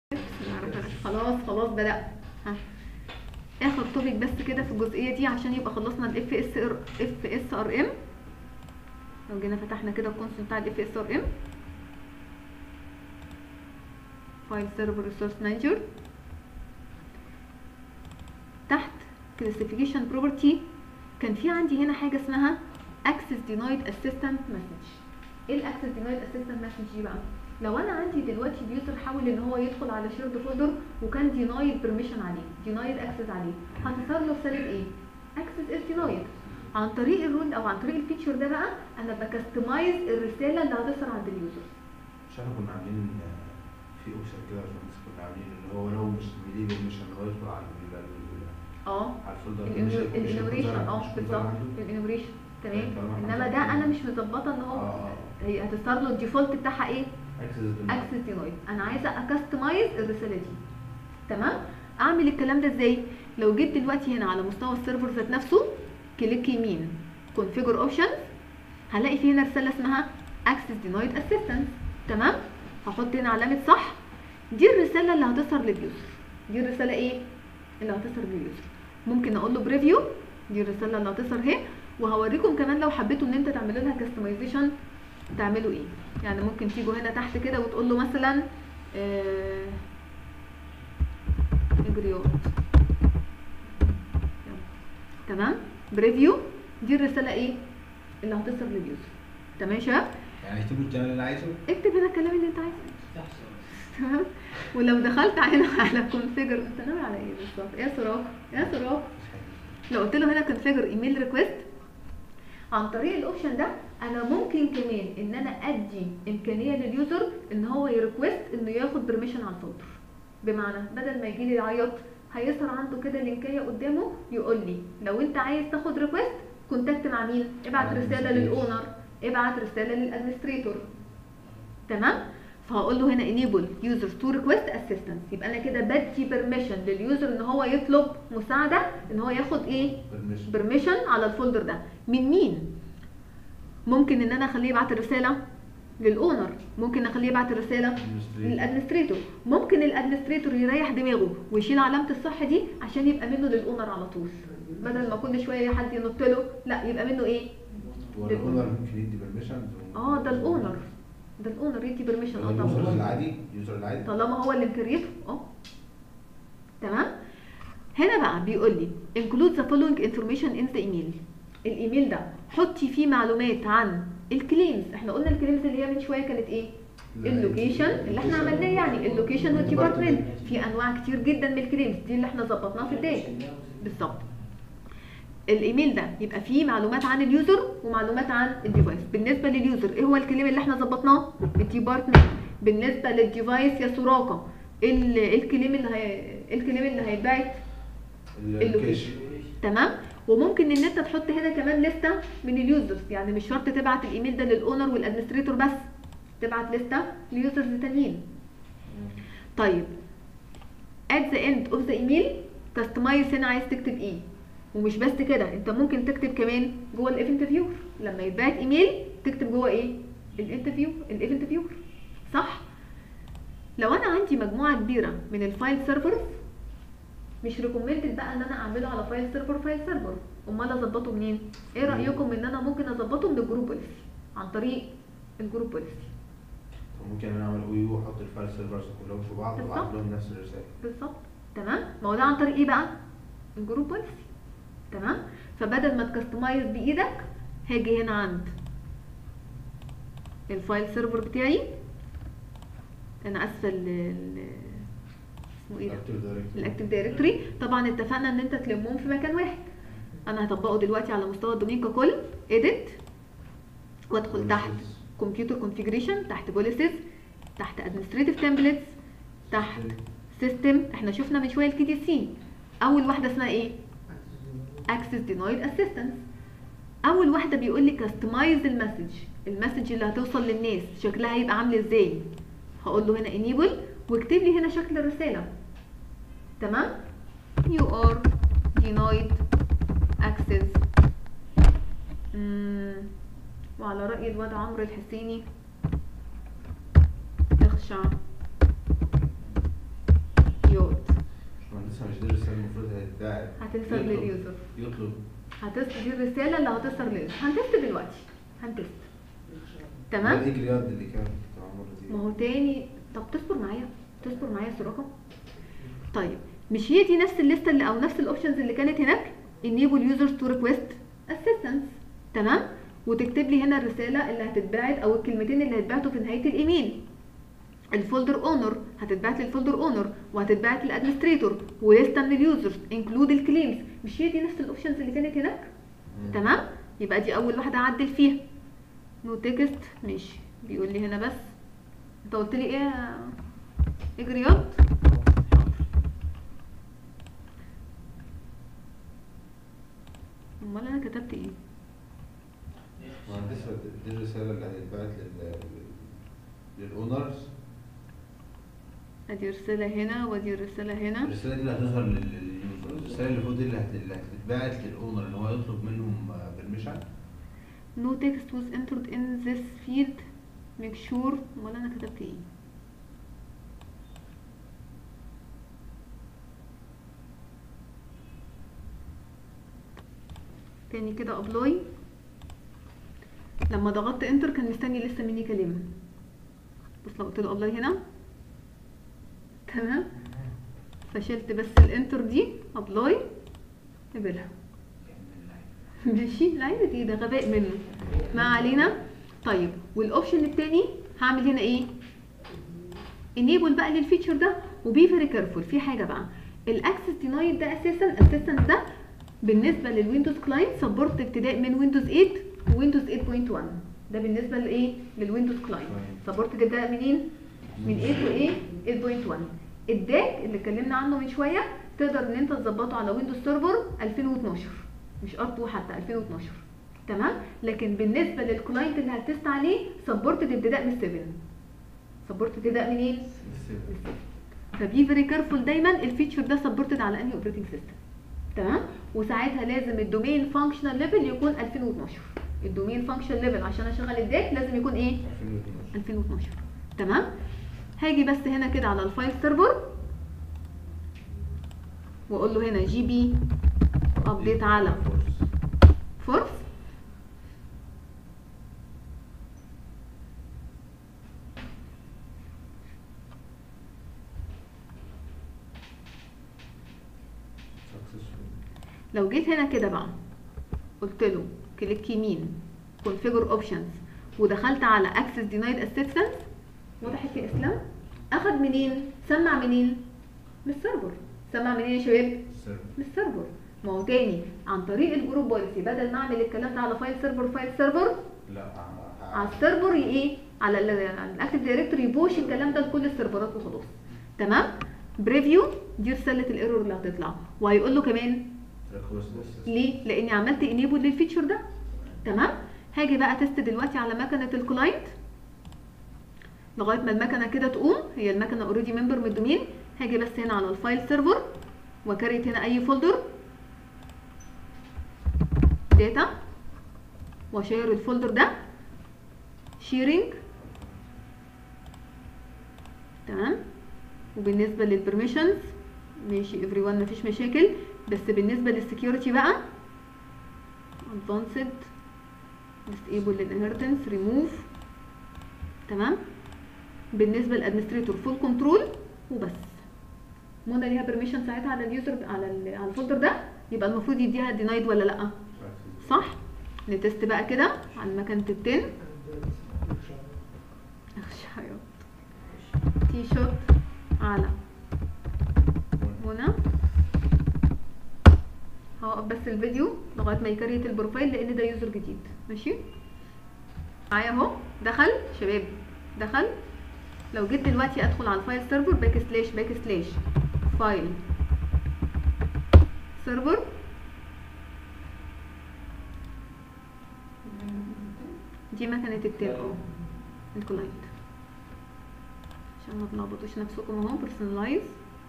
بسم الله الرحمن الرحيم. خلاص خلاص بدأ ها اخر توبيك بس كده في الجزئيه دي عشان يبقى خلصنا الاف اس ار اف اس ار ام لو جينا فتحنا كده الكونسول بتاع الاف اس ار ام فايل سيرفر ريسورس مانجر تحت كلاسيفيكيشن بروبرتي كان في عندي هنا حاجه اسمها access denied assistant message ايه الاكسس denied assistant message دي بقى لو انا عندي دلوقتي اليوزر حاول ان هو يدخل على شيرد فولدر وكان denied permission عليه denied access عليه هتظهر له رساله ايه access is denied عن طريق الرول او عن طريق الفيتشر ده بقى انا بكستمايز الرساله اللي هتظهر عند اليوزر مش احنا كنا عاملين آه، في اوبشن كده يا باشمهندس كنا عاملين اللي هو لو مش مديه permission ان هو يدخل على ال- ال- اه على الفولدر مش- مش الانومريشن هيكون اه ظاهر- مش هيكون بالظبط ظاهر عنده. الانومريشن تمام طالما احنا انما ده مظبطين. انا مش مظبطه ان هو اه هي هتظهر له الديفولت بتاعها ايه اكسس بالنسبة. اكسس دينايد انا عايزه اكستمايز الرساله دي تمام اعمل الكلام ده ازاي لو جيت دلوقتي هنا على مستوى السيرفر ذات نفسه كليك يمين كونفيجر اوبشنز هلاقي في هنا رساله اسمها اكسس دينايد اسيستنس تمام هحط هنا علامه صح دي الرساله اللي هتظهر لليوزر دي الرساله ايه اللي هتظهر لليوزر ممكن اقول له بريفيو دي الرساله اللي هتظهر اهي وهوريكم كمان لو حبيتوا ان انت تعملوا لها كاستمايزيشن تعملوا ايه يعني ممكن تيجوا هنا تحت كده وتقول له مثلا آه اجريوت تمام بريفيو دي الرساله ايه اللي هتصل لليوزر تمام يا شباب يعني اكتب له الكلام اللي انا عايزه اكتب هنا الكلام اللي انت عايزه تمام ولو دخلت هنا على كونفيجر انت ناوي على ايه بالظبط يا سراج يا سراج لو قلت له هنا كونفيجر ايميل ريكويست عن طريق الاوبشن ده انا ممكن كمان ان انا ادي امكانيه لليوزر ان هو يريكويست انه ياخد بريميشن على الفولدر بمعنى بدل ما يجي لي يعيط هيظهر عنده كده لينكيه قدامه يقول لي لو انت عايز تاخد ريكويست كونتاكت مع مين ابعت مع رساله الادمنستريتور. للاونر ابعت رساله للادمنستريتور تمام فهقول له هنا enable users to request assistance يبقى انا كده بدي permission لليوزر ان هو يطلب مساعده ان هو ياخد ايه permission. برميشن على الفولدر ده من مين ممكن ان انا اخليه يبعت الرساله للاونر ممكن اخليه يبعت الرساله Administrator. للادمنستريتور ممكن الادمنستريتور يريح دماغه ويشيل علامه الصح دي عشان يبقى منه للاونر على طول بدل ما كل شويه حد ينط له لا يبقى منه ايه هو الاونر ممكن يدي permission اه ده الاونر ده الاونر يدي برميشن اه اليوزر طبعا العادي اليوزر العادي طالما هو اللي مكريته اه تمام هنا بقى بيقول لي include the following information in the email الايميل ده حطي فيه معلومات عن الكليمز احنا قلنا الكليمز اللي هي من شويه كانت ايه اللوكيشن اللي احنا عملناه يعني اللوكيشن والديبارتمنت في انواع كتير جدا من الكليمز دي اللي احنا ظبطناها في الداتا بالظبط الايميل ده يبقى فيه معلومات عن اليوزر ومعلومات عن الديفايس بالنسبه لليوزر ايه هو الكليم اللي احنا ظبطناه الديبارتمنت بالنسبه للديفايس يا سراقه ايه ال- إيه الكليم اللي هي إيه الكليم اللي هيتبعت اللوكيشن تمام وممكن ان انت تحط هنا كمان لسته من اليوزرز يعني مش شرط تبعت الايميل ده للاونر والادمنستريتور بس تبعت لسته ليوزرز تانيين طيب at the end of the email كاستمايز هنا عايز تكتب ايه ومش بس كده انت ممكن تكتب كمان جوه الايفنت فيور لما يتبعت ايميل تكتب جوه ايه الانترفيو الايفنت فيور صح لو انا عندي مجموعه كبيره من الفايل سيرفرز مش ريكومندد بقى ان انا اعمله على فايل سيرفر فايل سيرفر امال اظبطه منين ايه رايكم ان انا ممكن اظبطه من الجروب بوليسي عن طريق الجروب بوليسي ممكن انا اعمل او يو واحط الفايل سيرفرز كلهم في بعض وابعت بالظبط. لهم نفس الرساله بالظبط تمام ما هو ده عن طريق ايه بقى الجروب بوليسي تمام فبدل ما تكستمايز بايدك هاجي هنا عند الفايل سيرفر بتاعي انا اسفه ال ال- اسمه ايه ده Active Directory. الاكتيف دايركتوري طبعا اتفقنا ان انت تلمهم في مكان واحد انا هطبقه دلوقتي على مستوى الدومين ككل edit وادخل تحت Policies. كمبيوتر كونفيجريشن تحت بوليسز تحت ادمنستريتيف تمبلتس تحت سيستم احنا شفنا من شويه الكي دي سي اول واحده اسمها ايه اكسس دينايد اسيستنس اول واحده بيقول لي كاستمايز المسج المسج اللي هتوصل للناس شكلها هيبقى عامل ازاي هقول له هنا انيبل واكتب لي هنا شكل الرساله تمام you are denied access مم. وعلى رأي الواد عمرو الحسيني اخشع هتوصل يطلب. لليوزر يطلب هتست دي الرساله اللي هتوصل لليوزر هنتست دلوقتي هنتست تمام دي الرياض اللي كانت معمولة دي ما هو تاني طب تصبر معايا تصبر معايا يا سراقه طيب مش هي دي نفس الليسته اللي او نفس الاوبشنز اللي كانت هناك enable users to request assistance تمام وتكتب لي هنا الرساله اللي هتتبعت او الكلمتين اللي هيتبعتوا في نهايه الايميل الفولدر اونر هتتبعت للفولدر اونر وهتتبعت للادمنستريتور وليسته من اليوزرز انكلود الكليمز مش هي دي نفس الاوبشنز اللي كانت هناك مم. تمام يبقى دي اول واحده اعدل فيها نو تكست ماشي بيقول لي هنا بس انت قلت لي ايه يا- ايه رياض امال انا كتبت ايه ما عنديش دي الرسالة اللي هتتبعت لل للأونرز ادي رساله هنا وادي الرساله هنا الرسالة دي اللي هتظهر لل- لليوزرز الرسالة اللي فوق دي اللي هت- اللي هتتبعت للأونر إن هو يطلب منهم بيرميشن no text was entered in this field make sure امال انا كتبت ايه تاني كده ابلاي لما ضغطت انتر كان مستني لسه مني كلمه بس لو قلت له ابلاي هنا تمام فشلت بس الانتر دي ابلاي قبلها ماشي لا دي ده غباء منه ما علينا طيب والاوبشن التاني هعمل هنا ايه انيبل بقى للفيتشر ده وبي فيري كيرفول في حاجه بقى الاكسس دينايد ده اساسا اساسا ده بالنسبه للويندوز كلاينت سبورت ابتداء من ويندوز 8 ويندوز 8.1 ده بالنسبه لايه للويندوز كلاينت سبورت ابتداء منين من 8 وايه 8.1 الداك اللي اتكلمنا عنه من شويه تقدر ان انت تظبطه على ويندوز سيرفر 2012 مش ار 2 حتى 2012 تمام لكن بالنسبه للكلاينت اللي هتست عليه سبورتد ابتداء من 7 سبورتد ابتداء من ايه؟ فبي فيري كيرفول دايما الفيتشر ده سبورتد على انهي اوبريتنج سيستم تمام وساعتها لازم الدومين فانكشنال ليفل يكون 2012 الدومين فانكشنال ليفل عشان اشغل الداك لازم يكون ايه 2012 2012 تمام هاجي بس هنا كده على الفايل سيرفر واقول له هنا جي بي ابديت على فورس لو جيت هنا كده بقى قلت له كليك يمين configure options ودخلت على access denied assistance وضحت يا اسلام اخد منين سمع منين من السيرفر سمع منين يا شباب من السيرفر ما هو تاني عن طريق الجروب بوليسي بدل ما اعمل الكلام ده على فايل سيرفر فايل سيرفر لا على السيرفر ي- ايه على الاكتف دايركتوري يبوش الكلام ده لكل السيرفرات وخلاص تمام بريفيو دي رساله الايرور اللي هتطلع وهيقول له كمان ليه لاني عملت انيبل للفيتشر ده تمام هاجي بقى تست دلوقتي على مكنه الكلاينت لغايه ما المكنه كده تقوم هي المكنه اوريدي ممبر من الدومين هاجي بس هنا على الفايل سيرفر وكريت هنا اي فولدر داتا واشير الفولدر ده شيرنج تمام وبالنسبه للبرميشنز ماشي ايفري ون مفيش مشاكل بس بالنسبه للسكيورتي بقى advanced disable الانهيرتنس ريموف تمام بالنسبه للادمنستريتور فول كنترول وبس منى ليها بيرميشن ساعتها على اليوزر على ال- على الفولدر ده يبقى المفروض يديها دينايد ولا لا صح نتست بقى كده على مكنه التن شايط تي شوت على منى هوقف بس الفيديو لغايه ما يكريت البروفايل لان ده يوزر جديد ماشي معايا اهو دخل شباب دخل لو جيت دلوقتي ادخل على الفايل سيرفر باك سلاش باك سلاش فايل سيرفر دي مكنه التاب اه الكلاينت عشان ما تلخبطوش نفسكم اهو بيرسونلايز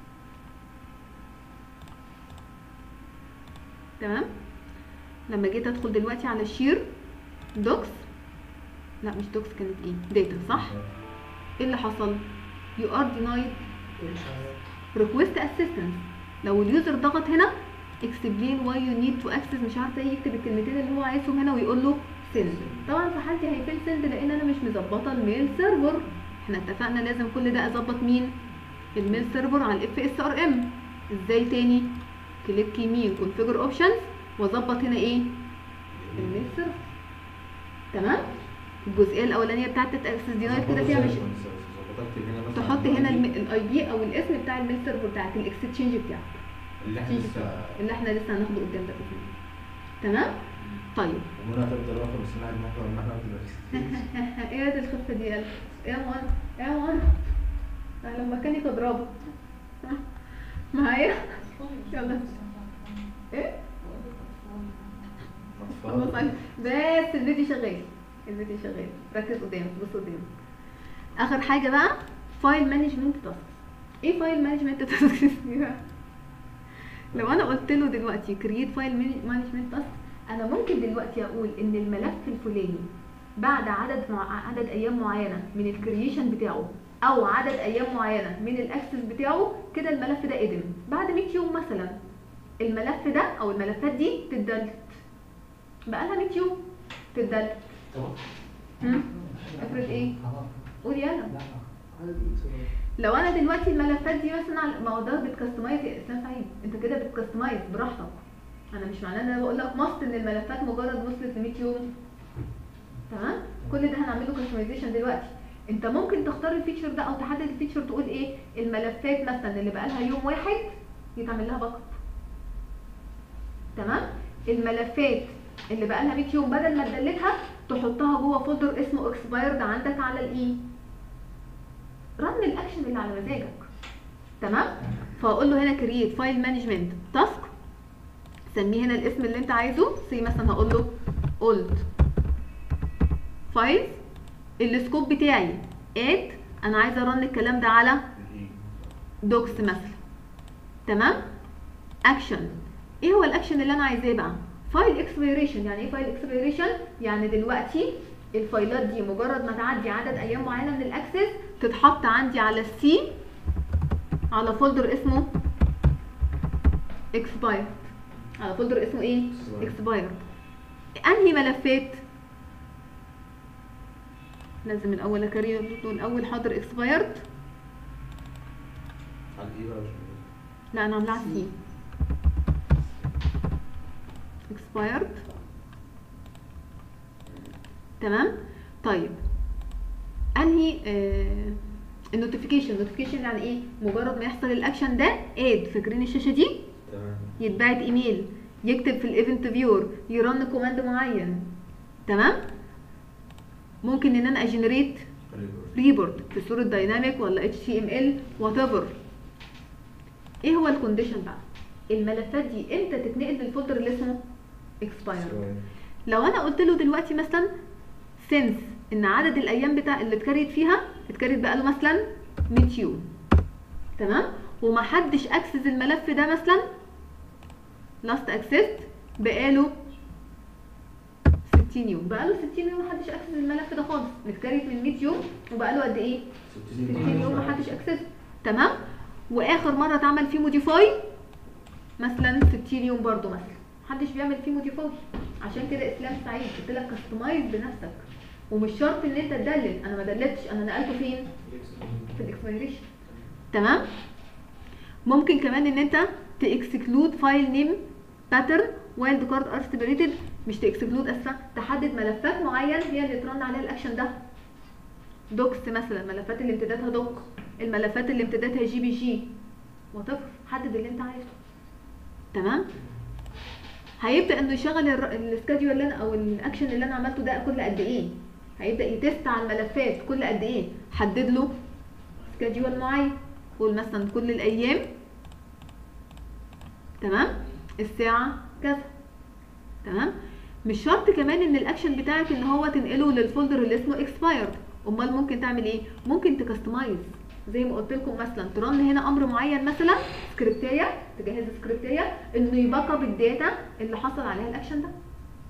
تمام لما جيت ادخل دلوقتي على الشير دوكس لا مش دوكس كانت ايه داتا صح ايه اللي حصل يو ار denied request assistance لو اليوزر ضغط هنا explain why you need to access مش عارفه ايه يكتب الكلمتين اللي هو عايزهم هنا ويقول له send طبعا في حالتي هيفيل send لان انا مش مظبطه الميل سيرفر احنا اتفقنا لازم كل ده اظبط مين الميل سيرفر على الاف اس ار ام ازاي تاني كليك يمين configure اوبشنز واظبط هنا ايه الميل سيرفر تمام الجزئيه الاولانيه بتاعت اكسس دينايت كده فيها مش تحط هنا الاي بي او الاسم بتاع الميل سيرفر بتاعك الاكستشينج بتاعك اللي احنا لسه اللي احنا لسه هناخده قدام ده بإذن الله. تمام طيب ومنى تفضل واقفه بس نقعد نحضر ونحضر دلوقتي ايه هذه الخفه دي يا يا مهند يا مهند أنا لما كان يضربه معايا يلا ايه خلاص عليك. بس الفيديو شغال الفيديو شغال ركز قدامك بص قدامك اخر حاجه بقى فايل مانجمنت تاسك ايه فايل مانجمنت تاسك دي بقى لو انا قلت له دلوقتي كرييت فايل مانجمنت تاسك انا ممكن دلوقتي اقول ان الملف الفلاني بعد عدد مع عدد ايام معينه من الكرييشن بتاعه او عدد ايام معينه من الاكسس بتاعه كده الملف ده قدم بعد 100 يوم مثلا الملف ده او الملفات دي تتدلت بقى لها 100 يوم تتدلت هم؟ افرض ايه قول يلا لو انا دلوقتي الملفات دي مثلا على- ما هو ده بتكستمايز يا اسلام سعيد انت كده بتكستمايز براحتك انا مش معناه ان انا بقول لك ماست ان الملفات مجرد وصلت ل 100 يوم تمام كل ده هنعمله كاستمايزيشن دلوقتي انت ممكن تختار الفيتشر ده او تحدد الفيتشر تقول ايه الملفات مثلا اللي بقى لها يوم واحد يتعمل لها باك اب تمام الملفات اللي بقى لها 100 يوم بدل ما تدلتها تحطها جوه فولدر اسمه اكسبايرد عندك على الاي رن الاكشن اللي على مزاجك تمام فاقول له هنا كرييت فايل مانجمنت تاسك سميه هنا الاسم اللي انت عايزه سي مثلا هقول له اولد فايلز السكوب بتاعي اد انا عايزه ارن الكلام ده على دوكس مثلا تمام اكشن ايه هو الاكشن اللي انا عايزاه بقى فايل اكسبيريشن يعني ايه فايل اكسبيريشن يعني دلوقتي الفايلات دي مجرد ما تعدي عدد ايام معينه من الاكسس تتحط عندي على السي على فولدر اسمه expired على فولدر اسمه ايه Expired. expired انهي ملفات لازم الاول اكرر الاول حاضر expired على ايه بقى مش لا انا عاملاها سي expired تمام طيب انهي آه النوتيفيكيشن النوتيفيكيشن يعني ايه مجرد ما يحصل الاكشن ده اد فاكرين الشاشه دي تمام يتبعت ايميل يكتب في الايفنت فيور يرن كوماند معين تمام ممكن ان انا اجنريت ريبورت في صوره دايناميك ولا اتش تي ام ال وات ايفر ايه هو الكونديشن بقى الملفات دي امتى تتنقل للفولدر اللي اسمه اكسباير لو انا قلت له دلوقتي مثلا سنس ان عدد الايام بتاع اللي اتكريت فيها اتكريت بقاله مثلا 100 يوم تمام ومحدش اكسس الملف ده مثلا لاست اكسست بقاله 60 يوم بقاله 60 يوم محدش اكسس الملف ده خالص متكريت من 100 يوم وبقاله قد ايه 60 يوم محدش اكسس تمام واخر مره اتعمل فيه موديفاي مثلا 60 يوم برضو مثلا محدش بيعمل فيه موديفاي عشان كده اسلام سعيد قلت لك كاستمايز بنفسك ومش شرط ان انت تدلل انا ما دلتش انا نقلته فين في الاكسبيريشن تمام ممكن كمان ان انت تاكسكلود فايل نيم باترن وايلد كارد ار سيبريتد مش تاكسكلود اساسا تحدد ملفات معين هي اللي ترن عليها الاكشن ده دوكس مثلا ملفات اللي امتدادها دوك الملفات اللي امتدادها جي بي جي وات حدد اللي انت عايزه تمام هيبدا انه يشغل السكادجول اللي انا او الاكشن اللي انا عملته ده كل قد ايه هيبدا يتست على الملفات كل قد ايه حدد له سكادجول معين قول مثلا كل الايام تمام الساعه كذا تمام مش شرط كمان ان الاكشن بتاعك ان هو تنقله للفولدر اللي اسمه اكسبايرد امال ممكن تعمل ايه ممكن تكستمايز زي ما قلت لكم مثلا ترن هنا امر معين مثلا سكريبتيه تجهز سكريبتيه انه يباك اب الداتا اللي حصل عليها الاكشن ده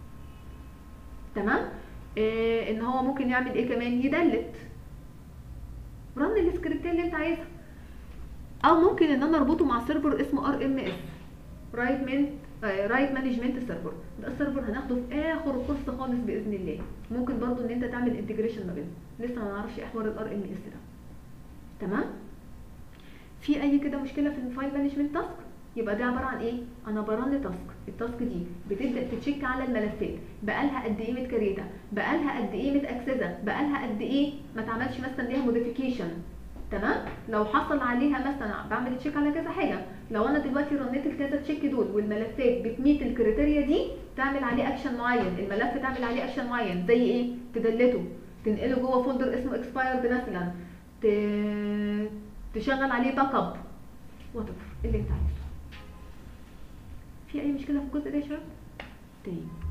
تمام إيه ان هو ممكن يعمل ايه كمان يدلت رن السكريبتيه اللي انت عايزها او ممكن ان انا اربطه مع سيرفر اسمه ار ام اس رايت من رايت مانجمنت سيرفر ده السيرفر هناخده في اخر الكورس خالص باذن الله ممكن برضو ان انت تعمل انتجريشن ما بينهم لسه ما نعرفش ايه حوار الار ام اس ده تمام في اي كده مشكله في الفايل مانجمنت تاسك يبقى ده عباره عن ايه انا برن تاسك التاسك دي بتبدا تتشيك على الملفات بقالها قد ايه متكريته بقالها قد ايه متاكسسه بقالها قد ايه ما اتعملش مثلا ليها موديفيكيشن تمام لو حصل عليها مثلا بعمل تشيك على كذا حاجه لو انا دلوقتي رنيت الكذا تشيك دول والملفات بتميت الكريتيريا دي تعمل عليه اكشن معين الملف تعمل عليه اكشن معين زي ايه تدلته تنقله جوه فولدر اسمه اكسبايرد مثلا ت- تشغل عليه باك اب وات اللي انت عايزه في اي مشكله في الجزء ده يا شباب تاني